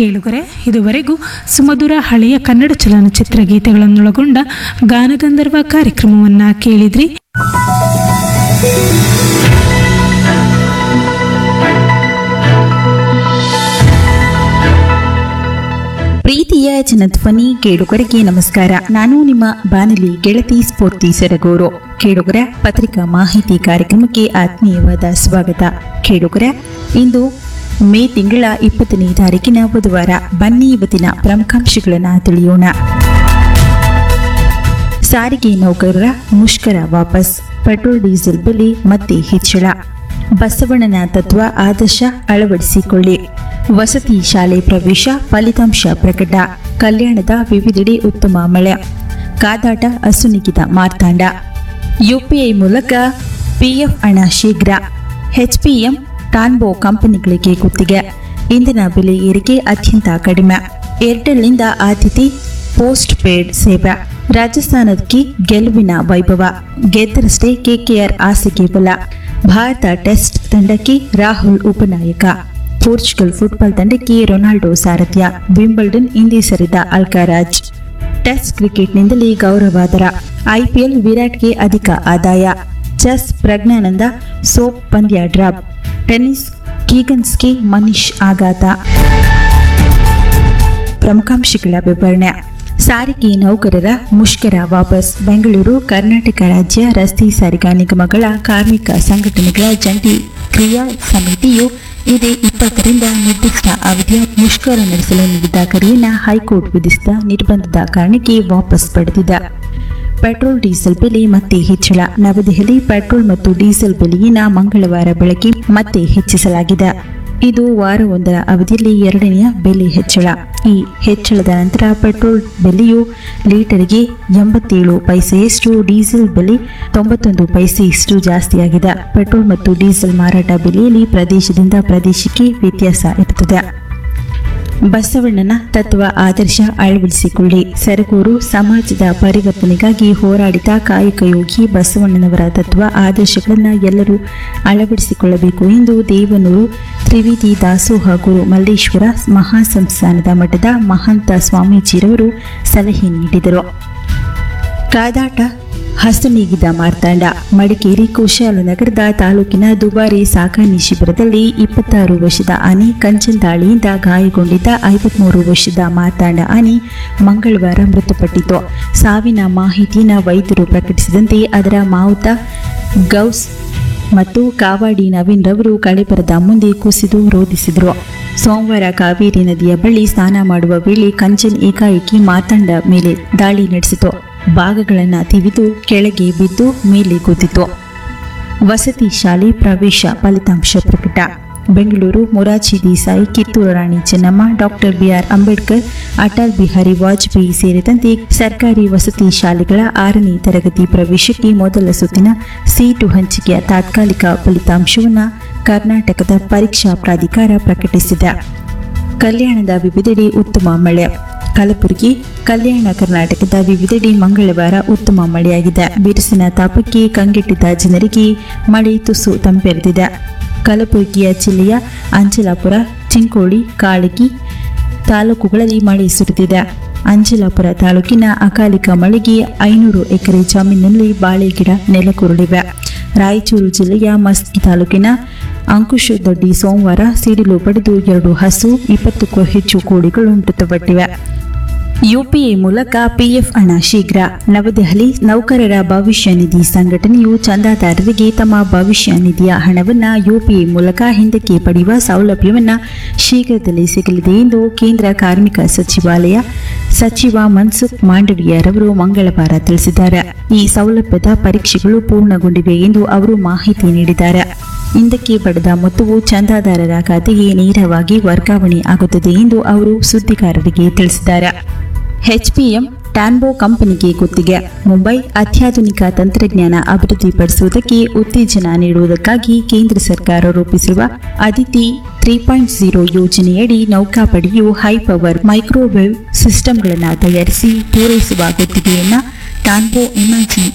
ಕೇಳುಗರೆ ಇದುವರೆಗೂ ಸುಮಧುರ ಹಳೆಯ ಕನ್ನಡ ಚಲನಚಿತ್ರ ಗೀತೆಗಳನ್ನೊಳಗೊಂಡ ಗಾನಗಂಧರ್ವ ಕಾರ್ಯಕ್ರಮವನ್ನ ಕೇಳಿದ್ರಿ ಪ್ರೀತಿಯ ಜನಧ್ವನಿ ಕೇಳುಗರಿಗೆ ನಮಸ್ಕಾರ ನಾನು ನಿಮ್ಮ ಬಾನಲಿ ಗೆಳತಿ ಸ್ಫೂರ್ತಿ ಸರಗೂರು ಕೇಳುಗರ ಪತ್ರಿಕಾ ಮಾಹಿತಿ ಕಾರ್ಯಕ್ರಮಕ್ಕೆ ಆತ್ಮೀಯವಾದ ಸ್ವಾಗತ ಕೇಳುಗರ ಇಂದು ಮೇ ತಿಂಗಳ ಇಪ್ಪತ್ತನೇ ತಾರೀಕಿನ ಬುಧವಾರ ಬನ್ನಿ ಇವತ್ತಿನ ಪ್ರಮುಖಾಂಶಗಳನ್ನು ತಿಳಿಯೋಣ ಸಾರಿಗೆ ನೌಕರರ ಮುಷ್ಕರ ವಾಪಸ್ ಪೆಟ್ರೋಲ್ ಡೀಸೆಲ್ ಬೆಲೆ ಮತ್ತೆ ಹೆಚ್ಚಳ ಬಸವಣ್ಣನ ತತ್ವ ಆದರ್ಶ ಅಳವಡಿಸಿಕೊಳ್ಳಿ ವಸತಿ ಶಾಲೆ ಪ್ರವೇಶ ಫಲಿತಾಂಶ ಪ್ರಕಟ ಕಲ್ಯಾಣದ ವಿವಿಧೆಡೆ ಉತ್ತಮ ಮಳೆ ಕಾದಾಟ ಅಸುನಿಗಿದ ಮಾರ್ತಾಂಡ ಯುಪಿಐ ಮೂಲಕ ಪಿಎಫ್ ಹಣ ಶೀಘ್ರ ಎಚ್ಪಿಎಂ ಟಾನ್ಬೋ ಕಂಪನಿಗಳಿಗೆ ಗುತ್ತಿಗೆ ಇಂಧನ ಬೆಲೆ ಏರಿಕೆ ಅತ್ಯಂತ ಕಡಿಮೆ ಏರ್ಟೆಲ್ನಿಂದ ಆತಿಥಿ ಪೋಸ್ಟ್ ಪೇಡ್ ಸೇವೆ ರಾಜಸ್ಥಾನಕ್ಕೆ ಗೆಲುವಿನ ವೈಭವ ಗೆದ್ದರಷ್ಟೇ ಕೆಕೆಆರ್ ಆಸೆಗೆ ಬಲ ಭಾರತ ಟೆಸ್ಟ್ ತಂಡಕ್ಕೆ ರಾಹುಲ್ ಉಪನಾಯಕ ಪೋರ್ಚುಗಲ್ ಫುಟ್ಬಾಲ್ ತಂಡಕ್ಕೆ ರೊನಾಲ್ಡೋ ಸಾರಥ್ಯ ವಿಂಬಲ್ಡನ್ ಹಿಂದೆ ಸರಿದ ಅಲ್ಕಾರಾಜ್ ಟೆಸ್ಟ್ ಕ್ರಿಕೆಟ್ನಿಂದಲೇ ಗೌರವಾದರ ಐಪಿಎಲ್ ವಿರಾಟ್ಗೆ ಅಧಿಕ ಆದಾಯ ಚೆಸ್ ಪ್ರಜ್ಞಾನಂದ ಸೋಪ್ ಪಂದ್ಯ ಡ್ರಾಪ್ ಟೆನ್ನಿಸ್ ಕೀಗನ್ಸ್ಗೆ ಮನೀಶ್ ಆಘಾತ ಪ್ರಮುಖಾಂಶಗಳ ವಿವರಣೆ ಸಾರಿಗೆ ನೌಕರರ ಮುಷ್ಕರ ವಾಪಸ್ ಬೆಂಗಳೂರು ಕರ್ನಾಟಕ ರಾಜ್ಯ ರಸ್ತೆ ಸಾರಿಗೆ ನಿಗಮಗಳ ಕಾರ್ಮಿಕ ಸಂಘಟನೆಗಳ ಜಂಟಿ ಕ್ರಿಯಾ ಸಮಿತಿಯು ಇದೇ ಇಪ್ಪತ್ತರಿಂದ ನಿರ್ದಿಷ್ಟ ಅವಧಿಯ ಮುಷ್ಕರ ನಡೆಸಲು ನೀಡಿದ ಕರೆಯನ್ನು ಹೈಕೋರ್ಟ್ ವಿಧಿಸಿದ ನಿರ್ಬಂಧದ ಕಾರಣಕ್ಕೆ ವಾಪಸ್ ಪಡೆದಿದೆ ಪೆಟ್ರೋಲ್ ಡೀಸೆಲ್ ಬೆಲೆ ಮತ್ತೆ ಹೆಚ್ಚಳ ನವದೆಹಲಿ ಪೆಟ್ರೋಲ್ ಮತ್ತು ಡೀಸೆಲ್ ಬೆಲೆಯನ್ನು ಮಂಗಳವಾರ ಬೆಳಗ್ಗೆ ಮತ್ತೆ ಹೆಚ್ಚಿಸಲಾಗಿದೆ ಇದು ವಾರವೊಂದರ ಅವಧಿಯಲ್ಲಿ ಎರಡನೆಯ ಬೆಲೆ ಹೆಚ್ಚಳ ಈ ಹೆಚ್ಚಳದ ನಂತರ ಪೆಟ್ರೋಲ್ ಬೆಲೆಯು ಲೀಟರ್ಗೆ ಎಂಬತ್ತೇಳು ಪೈಸೆಯಷ್ಟು ಡೀಸೆಲ್ ಬೆಲೆ ತೊಂಬತ್ತೊಂದು ಪೈಸೆಯಷ್ಟು ಜಾಸ್ತಿಯಾಗಿದೆ ಪೆಟ್ರೋಲ್ ಮತ್ತು ಡೀಸೆಲ್ ಮಾರಾಟ ಬೆಲೆಯಲ್ಲಿ ಪ್ರದೇಶದಿಂದ ಪ್ರದೇಶಕ್ಕೆ ವ್ಯತ್ಯಾಸ ಇರುತ್ತದೆ ಬಸವಣ್ಣನ ತತ್ವ ಆದರ್ಶ ಅಳವಡಿಸಿಕೊಳ್ಳಿ ಸರಗೂರು ಸಮಾಜದ ಪರಿವರ್ತನೆಗಾಗಿ ಹೋರಾಡಿದ ಕಾಯಕ ಯೋಗಿ ಬಸವಣ್ಣನವರ ತತ್ವ ಆದರ್ಶಗಳನ್ನು ಎಲ್ಲರೂ ಅಳವಡಿಸಿಕೊಳ್ಳಬೇಕು ಎಂದು ದೇವನೂರು ತ್ರಿವಿಧಿ ದಾಸೋಹ ಗುರು ಮಲ್ಲೇಶ್ವರ ಮಹಾಸಂಸ್ಥಾನದ ಮಠದ ಮಹಂತ ಸ್ವಾಮೀಜಿರವರು ಸಲಹೆ ನೀಡಿದರು ಕಾದಾಟ ಹಸ್ತನೀಗಿದ ಮಾರ್ತಾಂಡ ಮಡಿಕೇರಿ ಕುಶಾಲನಗರದ ತಾಲೂಕಿನ ದುಬಾರಿ ಸಾಕಾಣೆ ಶಿಬಿರದಲ್ಲಿ ಇಪ್ಪತ್ತಾರು ವರ್ಷದ ಆನೆ ಕಂಚಂದಾಳಿಯಿಂದ ಗಾಯಗೊಂಡಿದ್ದ ಐವತ್ಮೂರು ವರ್ಷದ ಮಾರ್ತಾಂಡ ಆನೆ ಮಂಗಳವಾರ ಮೃತಪಟ್ಟಿತು ಸಾವಿನ ಮಾಹಿತಿಯನ್ನು ವೈದ್ಯರು ಪ್ರಕಟಿಸಿದಂತೆ ಅದರ ಮಾವುತ ಗೌಸ್ ಮತ್ತು ಕಾವಾಡಿ ನವೀನ್ ರವರು ಕಳೆಬರದ ಮುಂದೆ ಕುಸಿದು ರೋಧಿಸಿದರು ಸೋಮವಾರ ಕಾವೇರಿ ನದಿಯ ಬಳಿ ಸ್ನಾನ ಮಾಡುವ ವೇಳೆ ಕಂಚನ್ ಏಕಾಏಕಿ ಮಾತಂಡ ಮೇಲೆ ದಾಳಿ ನಡೆಸಿತು ಭಾಗಗಳನ್ನು ತಿವಿದು ಕೆಳಗೆ ಬಿದ್ದು ಮೇಲೆ ಕೂತಿತು ವಸತಿ ಶಾಲೆ ಪ್ರವೇಶ ಫಲಿತಾಂಶ ಪ್ರಕಟ ಬೆಂಗಳೂರು ಮೊರಾರ್ಜಿ ದೇಸಾಯಿ ಕಿತ್ತೂರು ರಾಣಿ ಚೆನ್ನಮ್ಮ ಡಾಕ್ಟರ್ ಬಿಆರ್ ಅಂಬೇಡ್ಕರ್ ಅಟಲ್ ಬಿಹಾರಿ ವಾಜಪೇಯಿ ಸೇರಿದಂತೆ ಸರ್ಕಾರಿ ವಸತಿ ಶಾಲೆಗಳ ಆರನೇ ತರಗತಿ ಪ್ರವೇಶಕ್ಕೆ ಮೊದಲ ಸುತ್ತಿನ ಸೀಟು ಹಂಚಿಕೆಯ ತಾತ್ಕಾಲಿಕ ಫಲಿತಾಂಶವನ್ನು ಕರ್ನಾಟಕದ ಪರೀಕ್ಷಾ ಪ್ರಾಧಿಕಾರ ಪ್ರಕಟಿಸಿದೆ ಕಲ್ಯಾಣದ ವಿವಿಧೆಡೆ ಉತ್ತಮ ಮಳೆ ಕಲಬುರಗಿ ಕಲ್ಯಾಣ ಕರ್ನಾಟಕದ ವಿವಿಧೆಡೆ ಮಂಗಳವಾರ ಉತ್ತಮ ಮಳೆಯಾಗಿದೆ ಬಿರುಸಿನ ತಾಪಕ್ಕೆ ಕಂಗೆಟ್ಟಿದ್ದ ಜನರಿಗೆ ಮಳೆ ತುಸು ತಂಪೆರೆದಿದೆ ಕಲಬುರಗಿಯ ಜಿಲ್ಲೆಯ ಅಂಜಲಾಪುರ ಚಿಂಕೋಳಿ ಕಾಳಗಿ ತಾಲೂಕುಗಳಲ್ಲಿ ಮಳೆ ಸುರಿದಿದೆ ಅಂಜಲಾಪುರ ತಾಲೂಕಿನ ಅಕಾಲಿಕ ಮಳೆಗೆ ಐನೂರು ಎಕರೆ ಜಮೀನಿನಲ್ಲಿ ಬಾಳೆ ಗಿಡ ನೆಲಕುರುಳಿವೆ ರಾಯಚೂರು ಜಿಲ್ಲೆಯ ಮಸ್ಕಿ ತಾಲೂಕಿನ ಅಂಕುಶದೊಡ್ಡಿ ಸೋಮವಾರ ಸಿಡಿಲು ಪಡೆದು ಎರಡು ಹಸು ಇಪ್ಪತ್ತಕ್ಕೂ ಹೆಚ್ಚು ಕೋಳಿಗಳು ಮೃತಪಟ್ಟಿವೆ ಯುಪಿಐ ಮೂಲಕ ಪಿಎಫ್ ಹಣ ಶೀಘ್ರ ನವದೆಹಲಿ ನೌಕರರ ಭವಿಷ್ಯ ನಿಧಿ ಸಂಘಟನೆಯು ಚಂದಾದಾರರಿಗೆ ತಮ್ಮ ಭವಿಷ್ಯ ನಿಧಿಯ ಹಣವನ್ನು ಯುಪಿಐ ಮೂಲಕ ಹಿಂದಕ್ಕೆ ಪಡೆಯುವ ಸೌಲಭ್ಯವನ್ನು ಶೀಘ್ರದಲ್ಲೇ ಸಿಗಲಿದೆ ಎಂದು ಕೇಂದ್ರ ಕಾರ್ಮಿಕ ಸಚಿವಾಲಯ ಸಚಿವ ಮನ್ಸುಖ್ ಮಾಂಡವಿಯರವರು ಮಂಗಳವಾರ ತಿಳಿಸಿದ್ದಾರೆ ಈ ಸೌಲಭ್ಯದ ಪರೀಕ್ಷೆಗಳು ಪೂರ್ಣಗೊಂಡಿವೆ ಎಂದು ಅವರು ಮಾಹಿತಿ ನೀಡಿದ್ದಾರೆ ಹಿಂದಕ್ಕೆ ಪಡೆದ ಮೊತ್ತವು ಚಂದಾದಾರರ ಖಾತೆಗೆ ನೇರವಾಗಿ ವರ್ಗಾವಣೆ ಆಗುತ್ತದೆ ಎಂದು ಅವರು ಸುದ್ದಿಗಾರರಿಗೆ ತಿಳಿಸಿದ್ದಾರೆ ಎಚ್ಪಿಎಂ ಟ್ಯಾನ್ಬೋ ಕಂಪನಿಗೆ ಗುತ್ತಿಗೆ ಮುಂಬೈ ಅತ್ಯಾಧುನಿಕ ತಂತ್ರಜ್ಞಾನ ಅಭಿವೃದ್ಧಿಪಡಿಸುವುದಕ್ಕೆ ಉತ್ತೇಜನ ನೀಡುವುದಕ್ಕಾಗಿ ಕೇಂದ್ರ ಸರ್ಕಾರ ರೂಪಿಸಿರುವ ಅದಿತಿ ತ್ರೀ ಪಾಯಿಂಟ್ ಝೀರೋ ಯೋಜನೆಯಡಿ ನೌಕಾಪಡೆಯು ಹೈ ಪವರ್ ಮೈಕ್ರೋವೇವ್ ಸಿಸ್ಟಂಗಳನ್ನು ತಯಾರಿಸಿ ಪೂರೈಸುವ ಗುತ್ತಿಗೆಯನ್ನು ಟಾನ್ಬೋ ಇಮ್ಯಾಜಿನ್